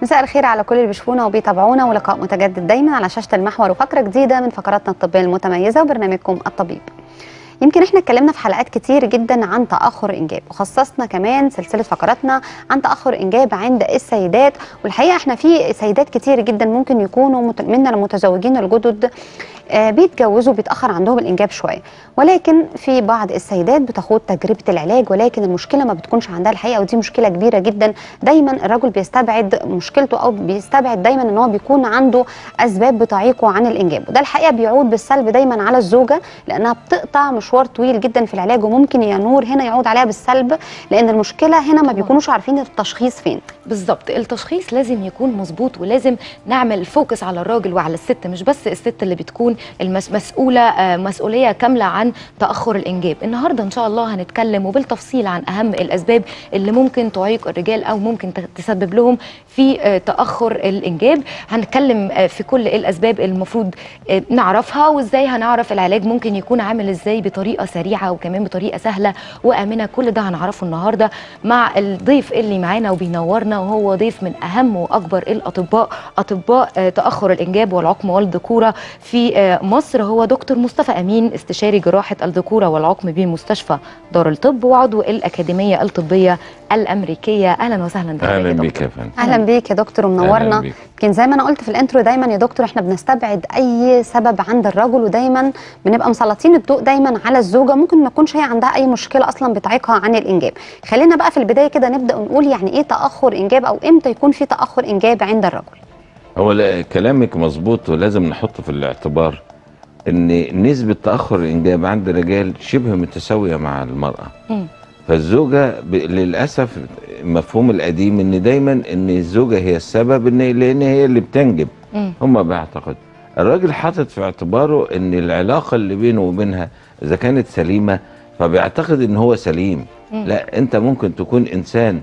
مساء الخير على كل اللي بيشوفونا وبيتابعونا ولقاء متجدد دايما على شاشه المحور وفقره جديده من فقراتنا الطبيه المتميزه وبرنامجكم الطبيب. يمكن احنا اتكلمنا في حلقات كتير جدا عن تاخر انجاب وخصصنا كمان سلسله فقراتنا عن تاخر انجاب عند السيدات والحقيقه احنا في سيدات كتير جدا ممكن يكونوا مت- من المتزوجين الجدد آه، بيتجوزوا بيتاخر عندهم الانجاب شويه ولكن في بعض السيدات بتخوض تجربه العلاج ولكن المشكله ما بتكونش عندها الحقيقه ودي مشكله كبيره جدا دايما الرجل بيستبعد مشكلته او بيستبعد دايما ان هو بيكون عنده اسباب بتعيقه عن الانجاب وده الحقيقه بيعود بالسلب دايما على الزوجه لانها بتقطع مشوار طويل جدا في العلاج وممكن يا نور هنا يعود عليها بالسلب لان المشكله هنا ما بيكونوش عارفين التشخيص فين بالظبط التشخيص لازم يكون مظبوط ولازم نعمل فوكس على الراجل وعلى الست مش بس الست اللي بتكون المسؤوله آه، مسؤوليه كامله عن تاخر الانجاب النهارده ان شاء الله هنتكلم وبالتفصيل عن اهم الاسباب اللي ممكن تعيق الرجال او ممكن ت- تسبب لهم في آه، تاخر الانجاب هنتكلم آه، في كل الاسباب المفروض آه، نعرفها وازاي هنعرف العلاج ممكن يكون عامل ازاي بطريقه سريعه وكمان بطريقه سهله وامنه كل ده هنعرفه النهارده مع الضيف اللي معانا وبينورنا وهو ضيف من اهم واكبر الاطباء اطباء آه، تاخر الانجاب والعقم والذكوره في آه، مصر هو دكتور مصطفى امين استشاري جراحه الذكوره والعقم بمستشفى دار الطب وعضو الاكاديميه الطبيه الامريكيه اهلا وسهلا بحضرتك اهلا يا بيك دكتور. يا فندم اهلا بيك يا دكتور أهلاً ومنورنا بيك. يمكن زي ما انا قلت في الانترو دايما يا دكتور احنا بنستبعد اي سبب عند الرجل ودايما بنبقى مسلطين الضوء دايما على الزوجه ممكن ما تكونش هي عندها اي مشكله اصلا بتعيقها عن الانجاب خلينا بقى في البدايه كده نبدا ونقول يعني ايه تاخر انجاب او امتى يكون في تاخر انجاب عند الرجل هو لا كلامك مظبوط ولازم نحط في الاعتبار ان نسبة تأخر الإنجاب عند الرجال شبه متساوية مع المرأة مم. فالزوجة ب... للأسف المفهوم القديم ان دايما ان الزوجة هي السبب ان لان هي اللي بتنجب مم. هم بيعتقد الراجل حاطط في اعتباره ان العلاقة اللي بينه وبينها اذا كانت سليمة فبيعتقد ان هو سليم مم. لا انت ممكن تكون انسان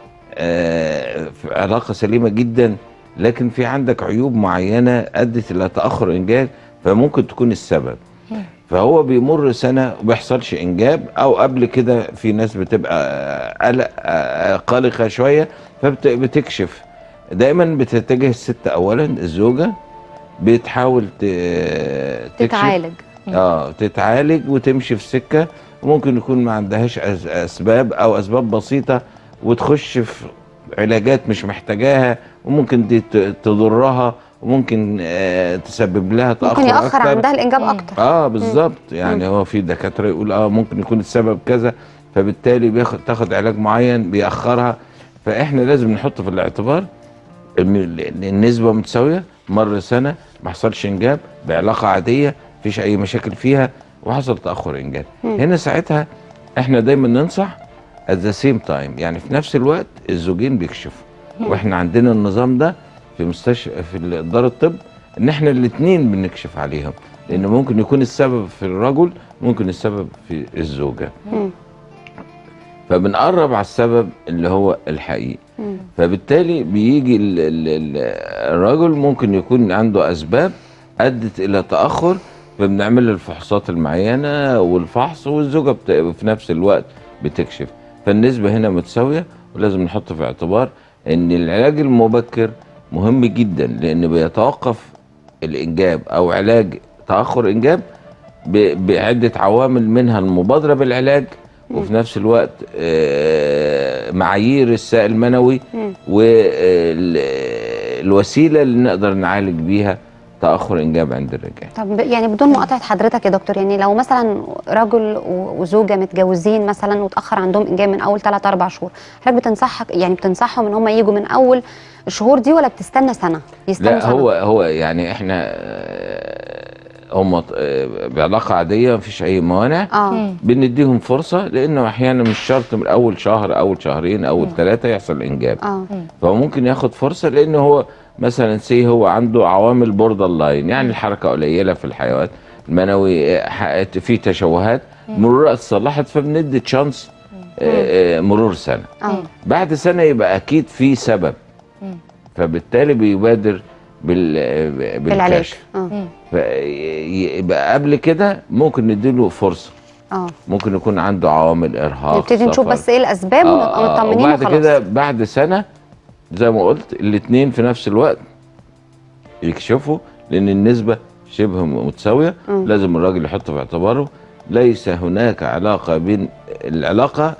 آه، في علاقة سليمة جدا لكن في عندك عيوب معينة ادت الى تأخر انجاب فممكن تكون السبب مم. فهو بيمر سنة وبيحصلش انجاب او قبل كده في ناس بتبقى قلق آه، قلقة شوية فبتكشف دايما بتتجه الست اولا الزوجة بتحاول ت- تكشف تتعالج مم. اه تتعالج وتمشي في سكه وممكن يكون ما عندهاش أس- اسباب او اسباب بسيطه وتخش في علاجات مش محتاجاها وممكن دي ت- تضرها وممكن آه تسبب لها تاخر ممكن ياخر أكتر. عندها الانجاب مم. اكتر اه بالظبط يعني هو في دكاتره يقول اه ممكن يكون السبب كذا فبالتالي بياخد تاخد علاج معين بيأخرها فاحنا لازم نحط في الاعتبار ان ال- إن النسبه متساويه مر سنه ما حصلش انجاب بعلاقه عاديه مفيش اي مشاكل فيها وحصل تاخر انجاب مم. هنا ساعتها احنا دايما ننصح at the same time يعني في نفس الوقت الزوجين بيكشفوا واحنا عندنا النظام ده في مستشفى في ال- دار الطب ان احنا الاثنين بنكشف عليهم لان ممكن يكون السبب في الرجل ممكن السبب في الزوجه مم. فبنقرب على السبب اللي هو الحقيقي مم. فبالتالي بيجي ال ال ال الرجل ممكن يكون عنده اسباب ادت الى تاخر فبنعمل له الفحوصات المعينه والفحص والزوجه بت... في نفس الوقت بتكشف فالنسبه هنا متساويه ولازم نحط في اعتبار ان العلاج المبكر مهم جدا لان بيتوقف الانجاب او علاج تاخر انجاب ب- بعده عوامل منها المبادره بالعلاج وفي نفس الوقت آه، معايير السائل المنوي مم. والوسيله اللي نقدر نعالج بيها تاخر انجاب عند الرجال طب يعني بدون مقاطعه حضرتك يا دكتور يعني لو مثلا رجل و- وزوجه متجوزين مثلا وتاخر عندهم انجاب من اول 3 4 شهور حضرتك بتنصح يعني بتنصحهم ان هم يجوا من اول الشهور دي ولا بتستنى سنه يستنوا لا سنة؟ هو هو يعني احنا آه، هم آه، بعلاقه عاديه مفيش اي موانع اه مم. بنديهم فرصه لانه احيانا مش شرط من اول شهر اول شهرين اول ثلاثه يحصل انجاب اه فهو ممكن ياخد فرصه لان هو مثلا سي هو عنده عوامل بوردر لاين يعني الحركه قليله في الحيوان المنوي آه، ح- في تشوهات مرورها اتصلحت فبندي تشانس آه، آه، مرور سنه اه بعد سنه يبقى اكيد في سبب مم. فبالتالي بيبادر بال بالعلاج بالكشف اه فيبقى قبل كده ممكن نديله فرصه اه ممكن يكون عنده عوامل ارهاق نبتدي نشوف سفر. بس ايه الاسباب ونبقى آه، مطمنين وبعد وخلاص كده بعد سنه زي ما قلت الاثنين في نفس الوقت يكشفوا لان النسبه شبه متساويه مم. لازم الراجل يحط في اعتباره ليس هناك علاقه بين العلاقه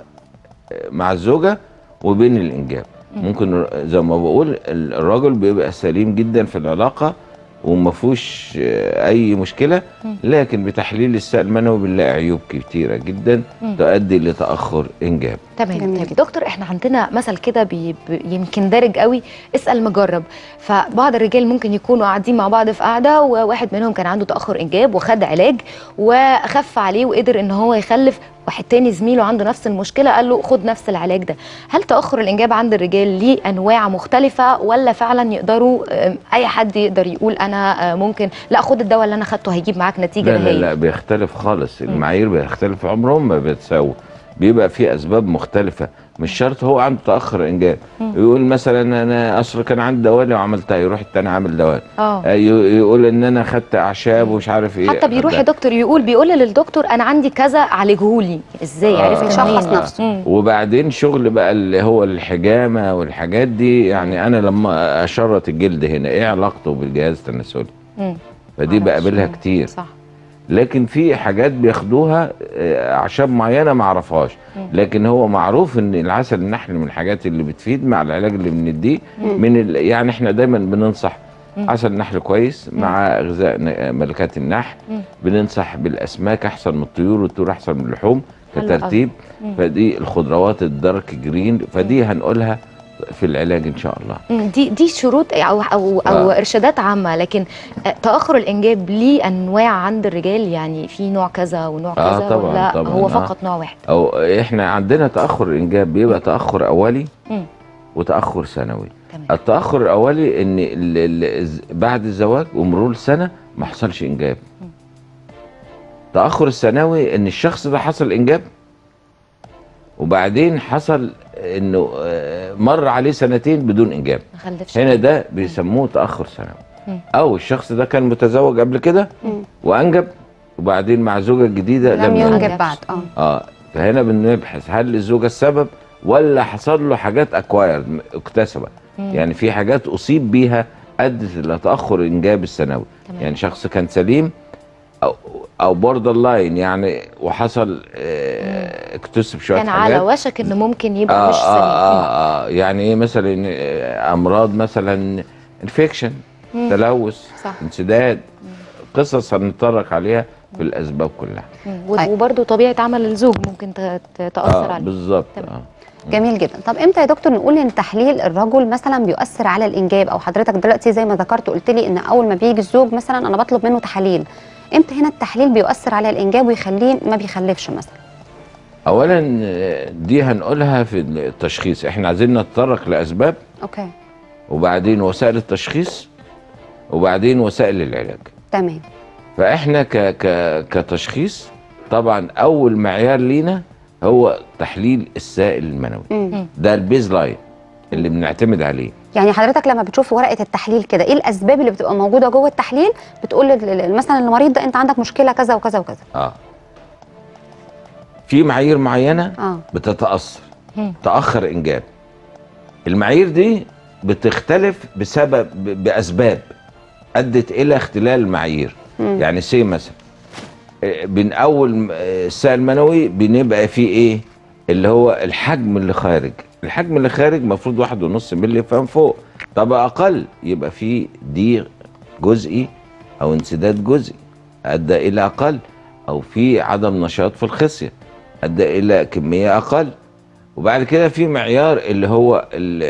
مع الزوجه وبين الانجاب ممكن زي ما بقول الراجل بيبقى سليم جدا في العلاقه وما فيهوش آه، اي مشكله لكن بتحليل السائل المنوي بنلاقي عيوب كتيره جدا مم. تؤدي لتاخر انجاب تمام جميل تمام. جدا. دكتور احنا عندنا مثل كده بي بي- يمكن دارج قوي اسال مجرب فبعض الرجال ممكن يكونوا قاعدين مع بعض في قعده وواحد منهم كان عنده تاخر انجاب وخد علاج وخف عليه وقدر ان هو يخلف واحد تاني زميله عنده نفس المشكله قال له خد نفس العلاج ده هل تاخر الانجاب عند الرجال ليه انواع مختلفه ولا فعلا يقدروا آم، اي حد يقدر يقول انا آه، ممكن لا خد الدواء اللي انا خدته هيجيب معاك نتيجه لا لا هايلة. لا بيختلف خالص المعايير بيختلف عمرهم ما بيتساووا بيبقى في اسباب مختلفه مش شرط هو عنده تاخر انجاب يقول مثلا انا اصل كان عندي دوالي وعملتها يروح التاني عامل دوالي اه آه، ي- يقول ان انا خدت اعشاب ومش عارف ايه حتى بيروح ده- يا دكتور يقول بيقول للدكتور انا عندي كذا عالجهولي ازاي آه. عرفت بيشخص منين؟ نفسه. مم. وبعدين شغل بقى اللي هو الحجامه والحاجات دي يعني انا لما اشرط الجلد هنا ايه علاقته بالجهاز التناسلي مم. فدي معرفش. بقابلها مم. كتير صح لكن في حاجات بياخدوها آه، اعشاب معينه ما اعرفهاش لكن هو معروف ان العسل النحل من الحاجات اللي بتفيد مع العلاج اللي بنديه من ال... يعني احنا دايما بننصح عسل نحل كويس مع غذاء ن- ملكات النحل مم. بننصح بالاسماك احسن من الطيور والطيور احسن من اللحوم حلو كترتيب فدي الخضروات الدارك جرين فدي هنقولها في العلاج ان شاء الله مم. دي دي شروط او او او آه. ارشادات عامه لكن آه، تاخر الانجاب ليه انواع عند الرجال يعني في نوع كذا ونوع آه، كذا طبعاً، ولا طبعاً، هو آه. فقط نوع واحد او احنا عندنا تاخر الانجاب بيبقى تاخر اولي مم. وتاخر ثانوي تمام التاخر الاولي ان ال ال الز- بعد الزواج ومرور سنه ما حصلش انجاب التاخر الثانوي ان الشخص ده حصل انجاب وبعدين حصل انه آه، مر عليه سنتين بدون انجاب ما خلفش هنا ده بيسموه تاخر ثانوي مم. او الشخص ده كان متزوج قبل كده مم. وانجب وبعدين مع زوجه جديده لم لم ينجب ينجبش. بعد اه اه فهنا بنبحث هل الزوجه السبب ولا حصل له حاجات اكوايرد اكتسبت مم. يعني في حاجات اصيب بيها ادت الى تاخر انجاب الثانوي تمام. يعني شخص كان سليم او او بوردر لاين يعني وحصل آه اكتسب شويه كان حاجات على وشك انه ممكن يبقى آه مش آه, سليم آه, اه يعني ايه مثلا آه، امراض مثلا انفكشن مم. تلوث صح. انسداد قصص هنتطرق عليها في الاسباب كلها مم. و- طيب. وبرضه طبيعه عمل الزوج ممكن ت- ت- تاثر اه عليه بالظبط تمام. اه جميل جدا طب امتى يا دكتور نقول ان تحليل الرجل مثلا بيؤثر على الانجاب او حضرتك دلوقتي زي ما ذكرت قلت لي ان اول ما بيجي الزوج مثلا انا بطلب منه تحاليل امتى هنا التحليل بيؤثر على الانجاب ويخليه ما بيخلفش مثلا اولا آه، دي هنقولها في التشخيص احنا عايزين نتطرق لاسباب اوكي وبعدين وسائل التشخيص وبعدين وسائل العلاج تمام فاحنا ك ك كتشخيص طبعا اول معيار لينا هو تحليل السائل المنوي مم. ده البيز لاين اللي بنعتمد عليه يعني حضرتك لما بتشوف ورقه التحليل كده ايه الاسباب اللي بتبقى موجوده جوه التحليل بتقول لل- لل- مثلا المريض ده انت عندك مشكله كذا وكذا وكذا اه في معايير معينه اه بتتاثر مم. تاخر انجاب المعايير دي بتختلف بسبب ب- باسباب ادت الى اختلال المعايير مم. يعني سي مثلا آه، بين اول م- آه، السائل المنوي بنبقى فيه ايه اللي هو الحجم اللي خارج الحجم اللي خارج المفروض واحد ونص ملي فما فوق طب اقل يبقى فيه ضيق جزئي او انسداد جزئي ادى الى اقل او في عدم نشاط في الخصيه ادى الى كميه اقل وبعد كده في معيار اللي هو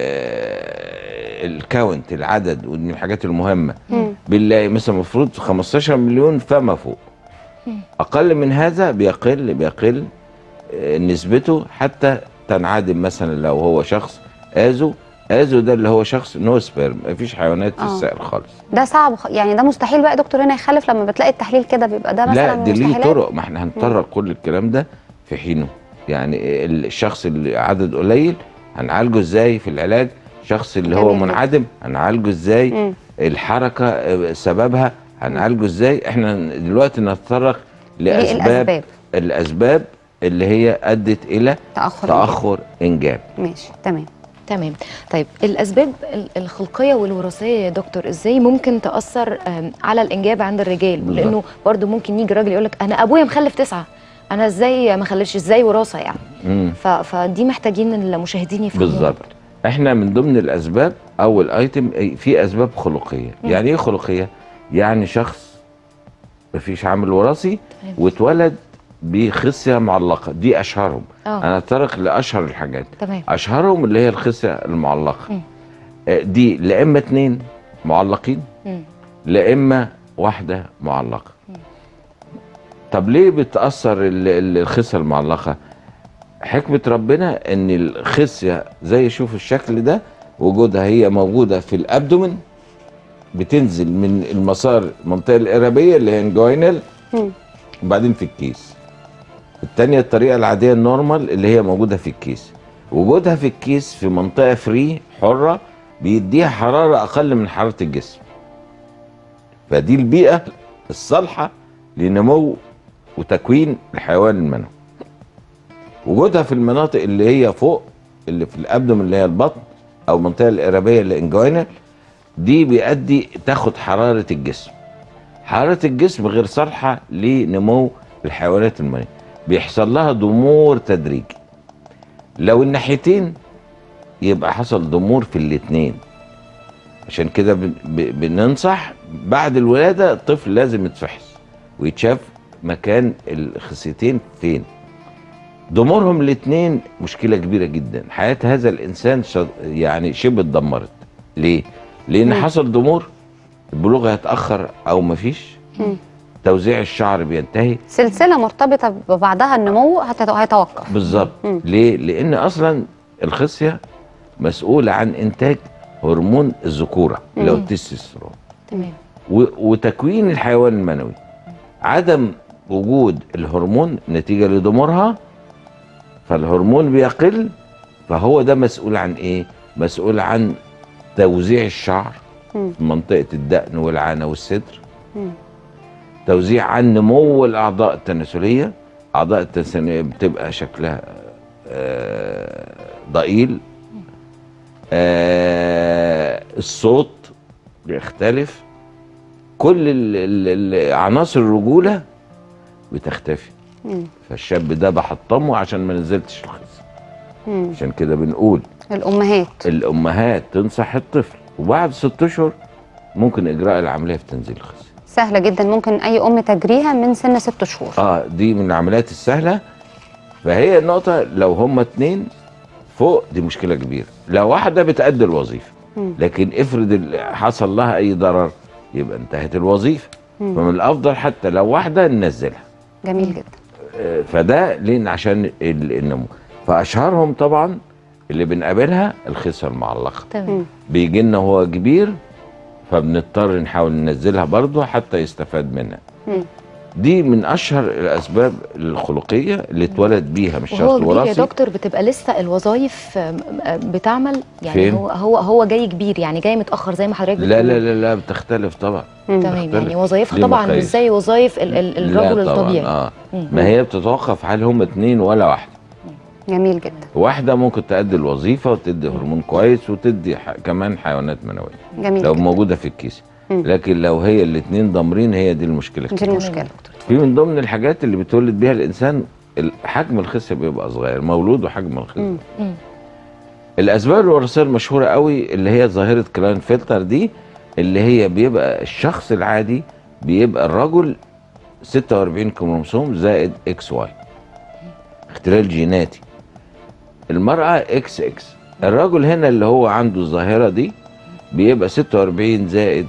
الكاونت العدد ودي من الحاجات المهمه مم. بنلاقي مثلا المفروض 15 مليون فما فوق اقل من هذا بيقل بيقل آه، نسبته حتى تنعدم مثلا لو هو شخص ازو ازو ده اللي هو شخص نو سبيرم مفيش حيوانات في آه. السائل خالص ده صعب خ- يعني ده مستحيل بقى يا دكتور هنا يخلف لما بتلاقي التحليل كده بيبقى ده مثلا لا دي ليه مستحيلات؟ طرق ما احنا هنطرق كل الكلام ده في حينه يعني الشخص اللي عدد قليل هنعالجه ازاي في العلاج الشخص اللي هو جميل جدا. منعدم هنعالجه ازاي مم. الحركه آه، سببها هنعالجه ازاي احنا دلوقتي نتطرق ليه لاسباب الاسباب الاسباب اللي هي ادت الى تاخر تاخر انجاب ماشي تمام تمام طيب الاسباب ال- الخلقيه والوراثيه يا دكتور ازاي ممكن تاثر آم، على الانجاب عند الرجال بالظبط. لانه برضو ممكن يجي راجل يقول لك انا ابويا مخلف تسعه انا ازاي ما خلفش ازاي وراثه يعني مم. ف... فدي محتاجين المشاهدين يفهموها بالظبط برضو. احنا من ضمن الاسباب اول ايتم أي- في اسباب خلقيه مم. يعني ايه خلقيه يعني شخص مفيش عامل وراثي تمام. واتولد بخصيه معلقه دي اشهرهم اه انا اتطرق لاشهر الحاجات تمام اشهرهم اللي هي الخصيه المعلقه مم. آه، دي لا اما اتنين معلقين مم. لا اما واحده معلقه طب ليه بتاثر ال- ال- الخصيه المعلقه حكمه ربنا ان الخصيه زي شوف الشكل ده وجودها هي موجوده في الابدومن بتنزل من المسار المنطقه القربيه اللي هي انجوينال مم. وبعدين في الكيس التانية الطريقة العادية النورمال اللي هي موجودة في الكيس وجودها في الكيس في منطقة فري حرة بيديها حرارة أقل من حرارة الجسم فدي البيئة الصالحة لنمو وتكوين الحيوان المنوي وجودها في المناطق اللي هي فوق اللي في الأبدوم اللي هي البطن أو المنطقة القربية اللي انجوينال دي بيؤدي تاخد حرارة الجسم حرارة الجسم غير صالحة لنمو الحيوانات المنوية بيحصل لها ضمور تدريجي لو الناحيتين يبقى حصل ضمور في الاتنين عشان كده بن- ب- بننصح بعد الولادة الطفل لازم يتفحص ويتشاف مكان الخصيتين فين ضمورهم الاتنين مشكلة كبيرة جدا حياة هذا الإنسان شد- يعني شبه اتدمرت ليه؟ لأن مم. حصل ضمور البلوغ هيتأخر أو مفيش مم. توزيع الشعر بينتهي سلسله مرتبطه ببعضها النمو هتت- هيتوقف بالظبط مم. ليه؟ لأن أصلا الخصية مسؤولة عن إنتاج هرمون الذكورة اللي هو مم. التستوستيرون تمام و- وتكوين الحيوان المنوي عدم وجود الهرمون نتيجة لضمورها فالهرمون بيقل فهو ده مسؤول عن ايه؟ مسؤول عن توزيع الشعر مم. في منطقة الدقن والعانة والصدر مم. توزيع عن نمو الأعضاء التناسلية أعضاء التناسلية بتبقى شكلها آه، ضئيل آه، الصوت بيختلف كل ال- ال- ال- عناصر الرجولة بتختفي مم. فالشاب ده بحطمه عشان ما نزلتش الخصم مم. عشان كده بنقول الامهات الأمهات تنصح الطفل وبعد ست أشهر ممكن إجراء العملية في تنزيل الخصم سهله جدا ممكن اي ام تجريها من سن ست شهور اه دي من العمليات السهله فهي النقطه لو هما اتنين فوق دي مشكله كبيره لو واحده بتأدي الوظيفه مم. لكن افرض ال- حصل لها اي ضرر يبقى انتهت الوظيفه مم. فمن الافضل حتى لو واحده ننزلها جميل جدا آه، فده لين عشان ال- النمو فاشهرهم طبعا اللي بنقابلها الخصيه المعلقه تمام مم. بيجي لنا وهو كبير فبنضطر نحاول ننزلها برضه حتى يستفاد منها مم. دي من اشهر الاسباب الخلقيه اللي اتولد بيها مش وهو شرط كبير يا وراثي دكتور بتبقى لسه الوظائف آم، آم، بتعمل يعني فين؟ هو هو هو جاي كبير يعني جاي متاخر زي ما حضرتك لا بتقول. لا لا لا بتختلف طبعا مم. تمام بتختلف. يعني وظائفها ليه طبعا مش مقاييس؟ زي وظائف ال- ال- الرجل لا طبعا الطبيعي اه مم. ما هي بتتوقف هل هم اتنين ولا واحده جميل جدا واحده ممكن تأدي الوظيفه وتدي هرمون كويس وتدي ح... كمان حيوانات منويه جميل لو جدا موجوده في الكيس مم. لكن لو هي الاتنين ضامرين هي دي المشكله دي تمام يا المشكله دكتور. في من ضمن الحاجات اللي بتولد بيها الانسان ال- حجم الخصيه بيبقى صغير مولود وحجم الخصيه مم. مم. الاسباب الوراثيه المشهوره قوي اللي هي ظاهره كلاين فلتر دي اللي هي بيبقى الشخص العادي بيبقى الرجل 46 كروموسوم زائد اكس واي اختلال جيناتي المرأة اكس اكس الرجل هنا اللي هو عنده الظاهرة دي بيبقى 46 زائد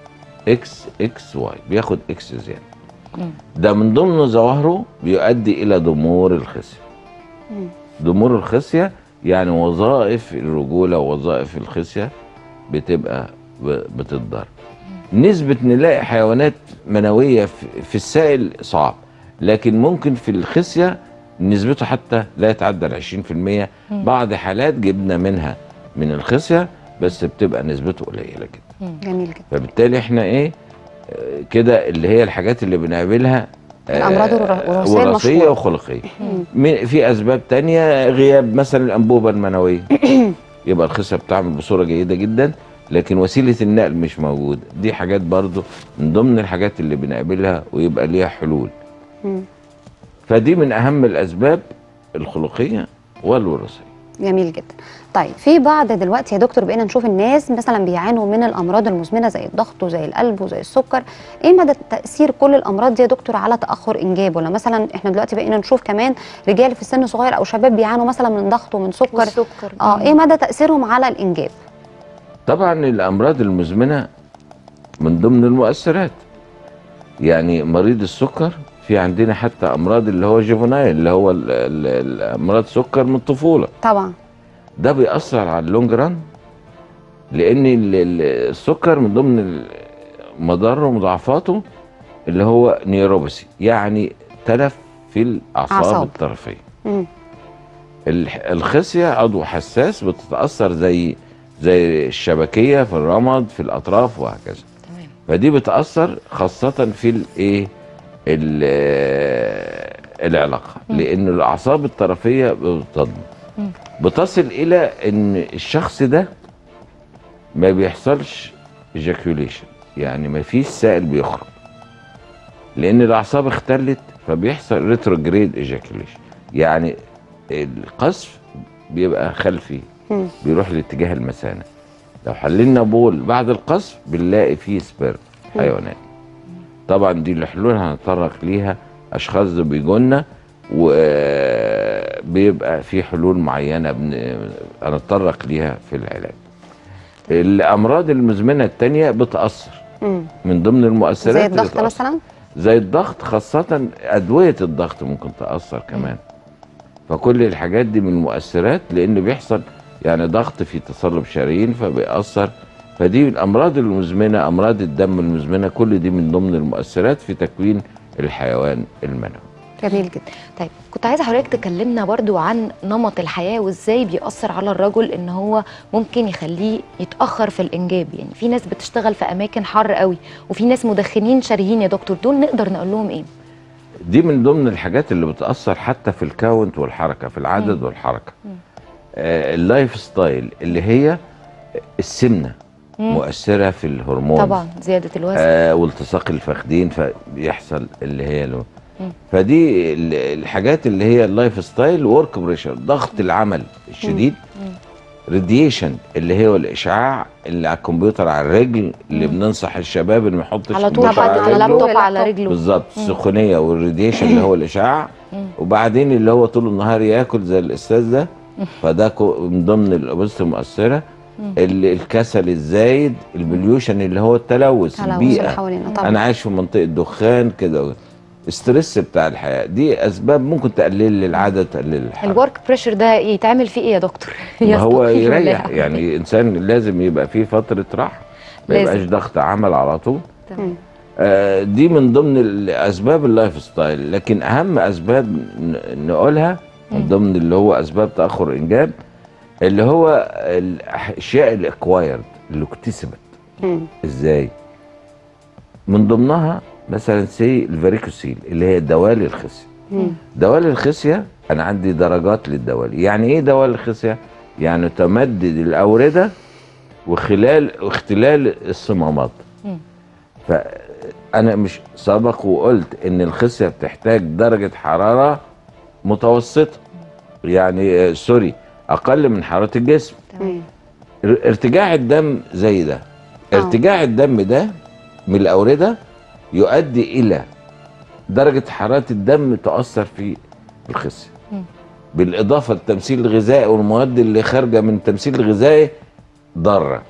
اكس اكس واي بياخد اكس زيادة مم. ده من ضمن ظواهره بيؤدي الى ضمور الخصية مم. ضمور الخصية يعني وظائف الرجولة ووظائف الخصية بتبقى ب- بتتضرب نسبة نلاقي حيوانات منوية في- في السائل صعب لكن ممكن في الخصية نسبته حتى لا يتعدى ال 20% بعض حالات جبنا منها من الخصية بس بتبقى نسبته قليلة جدا جميل جدا فبالتالي احنا ايه آه، كده اللي هي الحاجات اللي بنقابلها آه، الأمراض الورا- الوراثية وراثية المشهورة. وخلقية من- في اسباب تانية غياب مثلا الانبوبة المنوية يبقى الخصيه بتعمل بصوره جيده جدا لكن وسيله النقل مش موجوده دي حاجات برضو من ضمن الحاجات اللي بنقابلها ويبقى ليها حلول مم. فدي من اهم الاسباب الخلقيه والوراثيه جميل جدا طيب في بعض دلوقتي يا دكتور بقينا نشوف الناس مثلا بيعانوا من الامراض المزمنه زي الضغط وزي القلب وزي السكر ايه مدى تاثير كل الامراض دي يا دكتور على تاخر انجاب ولا مثلا احنا دلوقتي بقينا نشوف كمان رجال في السن صغير او شباب بيعانوا مثلا من ضغط ومن سكر والسكر اه ايه مدى تاثيرهم على الانجاب طبعا الامراض المزمنه من ضمن المؤثرات يعني مريض السكر في عندنا حتى امراض اللي هو جيفونايل اللي هو ال- ال- الامراض سكر من الطفوله طبعا ده بيأثر على اللونج ران لان ال- ال- السكر من ضمن مضاره ومضاعفاته اللي هو نيوروباثي يعني تلف في الاعصاب أعصاب. الطرفيه مم. الح- الخصيه عضو حساس بتتاثر زي زي الشبكيه في الرمد في الاطراف وهكذا تمام فدي بتاثر خاصه في الايه ال- العلاقه لان الاعصاب الطرفيه بتصدم مم. بتصل الى ان الشخص ده ما بيحصلش ejaculation يعني ما فيش سائل بيخرج لان الاعصاب اختلت فبيحصل ريتروجريد ejaculation يعني القذف بيبقى خلفي مم. بيروح لاتجاه المثانه لو حللنا بول بعد القذف بنلاقي فيه سبيرم حيوانات طبعا دي الحلول هنتطرق ليها اشخاص ده بيجونا وبيبقى في حلول معينه بن... هنتطرق ليها في العلاج الامراض المزمنه التانية بتاثر مم. من ضمن المؤثرات زي اللي الضغط تأثر. مثلا زي الضغط خاصة أدوية الضغط ممكن تأثر كمان فكل الحاجات دي من المؤثرات لأن بيحصل يعني ضغط في تصلب شرايين فبيأثر فدي الأمراض المزمنة أمراض الدم المزمنة كل دي من ضمن المؤثرات في تكوين الحيوان المنوي جميل جدا طيب كنت عايزه حضرتك تكلمنا برضو عن نمط الحياه وازاي بيأثر على الرجل ان هو ممكن يخليه يتأخر في الانجاب يعني في ناس بتشتغل في اماكن حر قوي وفي ناس مدخنين شاريين يا دكتور دول نقدر نقول لهم ايه دي من ضمن الحاجات اللي بتأثر حتى في الكاونت والحركة في العدد مم. والحركة آه اللايف ستايل اللي هي السمنة مم. مؤثرة في الهرمون طبعا زياده الوزن آه والتصاق الفخذين فبيحصل اللي هي له مم. فدي ال- الحاجات اللي هي اللايف ستايل ورك بريشر ضغط العمل الشديد مم. راديشن اللي هو الاشعاع اللي على الكمبيوتر على الرجل اللي مم. بننصح الشباب انه ما يحطش على طول كمبيوتر حاطط على رجله. اللابتوب رجله. على رجله بالظبط مم. السخونيه والراديشن اللي هو الاشعاع مم. وبعدين اللي هو طول النهار ياكل زي الاستاذ ده فده كو- من ضمن الاوبست المؤثره مم. ال- الكسل الزايد البليوشن اللي هو التلوث تلوث اللي البيئه حوالينا طبعا انا عايش في منطقه دخان كده ستريس بتاع الحياه دي اسباب ممكن تقلل لي العدد تقلل الحركه الورك بريشر ده يتعمل فيه ايه يا دكتور ما هو يستقيل ولا يريح إيه؟ يعني انسان لازم يبقى فيه فتره راحه ما لازم. يبقاش ضغط عمل على طول تمام. آه، دي من ضمن الاسباب اللايف ستايل لكن اهم اسباب ن- نقولها من مم. ضمن اللي هو اسباب تاخر الانجاب اللي هو الاشياء الاكوايرد اللي اكتسبت مم. ازاي من ضمنها مثلا سي الفاريكوسيل اللي هي دوالي الخصيه مم. دوالي الخصيه انا عندي درجات للدوالي يعني ايه دوالي الخصيه يعني تمدد الاورده وخلال واختلال الصمامات مم. فانا مش سبق وقلت ان الخصيه بتحتاج درجه حراره متوسطه يعني آه، سوري اقل من حراره الجسم مم. ار- ارتجاع الدم زي ده آه. ارتجاع الدم ده من الاورده يؤدي الى درجه حراره الدم تاثر في الخصيه مم. بالاضافه للتمثيل الغذائي والمواد اللي خارجه من التمثيل الغذائي ضاره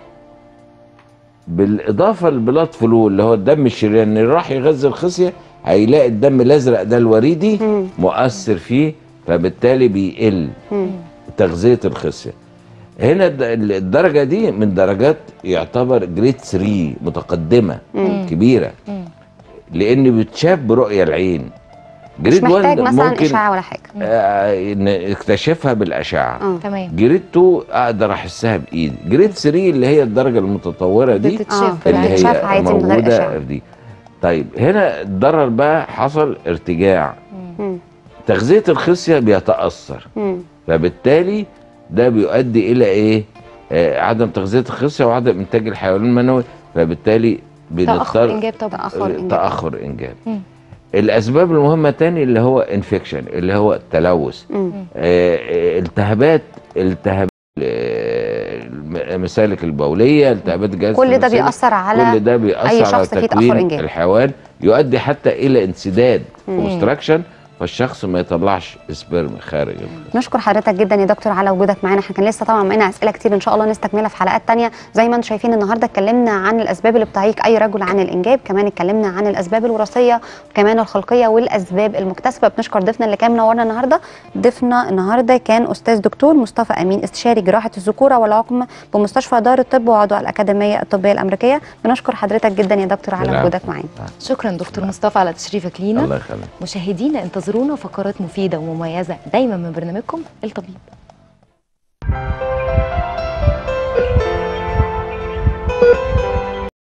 بالاضافه للبلاد فلو اللي هو الدم الشرياني اللي راح يغذي الخصيه هيلاقي الدم الازرق ده الوريدي مم. مؤثر فيه فبالتالي بيقل مم. تغذيه الخصيه هنا الد- الدرجه دي من درجات يعتبر جريد 3 متقدمه مم. كبيره مم. لان بتشاف برؤيه العين مش جريد محتاج 1 مثلا ممكن اشعه ولا حاجه آه، نكتشفها بالاشعه اه تمام جريد 2 اقدر احسها بايدي جريد 3 اللي هي الدرجه المتطوره دي آه. بتتشاف اللي بالعين. بتتشاف هي عادي من غير موجوده أشعة. في دي طيب هنا الضرر بقى حصل ارتجاع مم. مم. تغذيه الخصيه بيتاثر مم. فبالتالي ده بيؤدي الى ايه آه، عدم تغذيه الخصيه وعدم انتاج الحيوان المنوي فبالتالي تاخر بنضطر انجاب طبعا تاخر انجاب تاخر انجاب مم. الاسباب المهمه تاني اللي هو انفكشن اللي هو التلوث مم. آه، آه، التهابات التهاب آه، المسالك البوليه التهابات الجهاز كل ده التناسلي. بيأثر على كل ده بيأثر أي على شخص فيه تأخر تكوين إنجاب. الحيوان يؤدي حتى الى انسداد مم. اوبستراكشن فالشخص ما يطلعش سبرم خارج الجسم. نشكر حضرتك جدا يا دكتور على وجودك معانا احنا كان لسه طبعا معانا اسئله كتير ان شاء الله نستكملها في حلقات تانية زي ما انتم شايفين النهارده اتكلمنا عن الاسباب اللي بتعيق اي رجل عن الانجاب كمان اتكلمنا عن الاسباب الوراثيه وكمان الخلقيه والاسباب المكتسبه بنشكر ضيفنا اللي كان منورنا النهارده ضيفنا النهارده كان استاذ دكتور مصطفى امين استشاري جراحه الذكوره والعقم بمستشفى دار الطب وعضو الاكاديميه الطبيه الامريكيه بنشكر حضرتك جدا يا دكتور على العفو. وجودك معانا شكرا دكتور مصطفى على تشريفك لينا الله يخليك مشاهدينا انتظرونا فقرات مفيده ومميزه دايما من برنامجكم الطبيب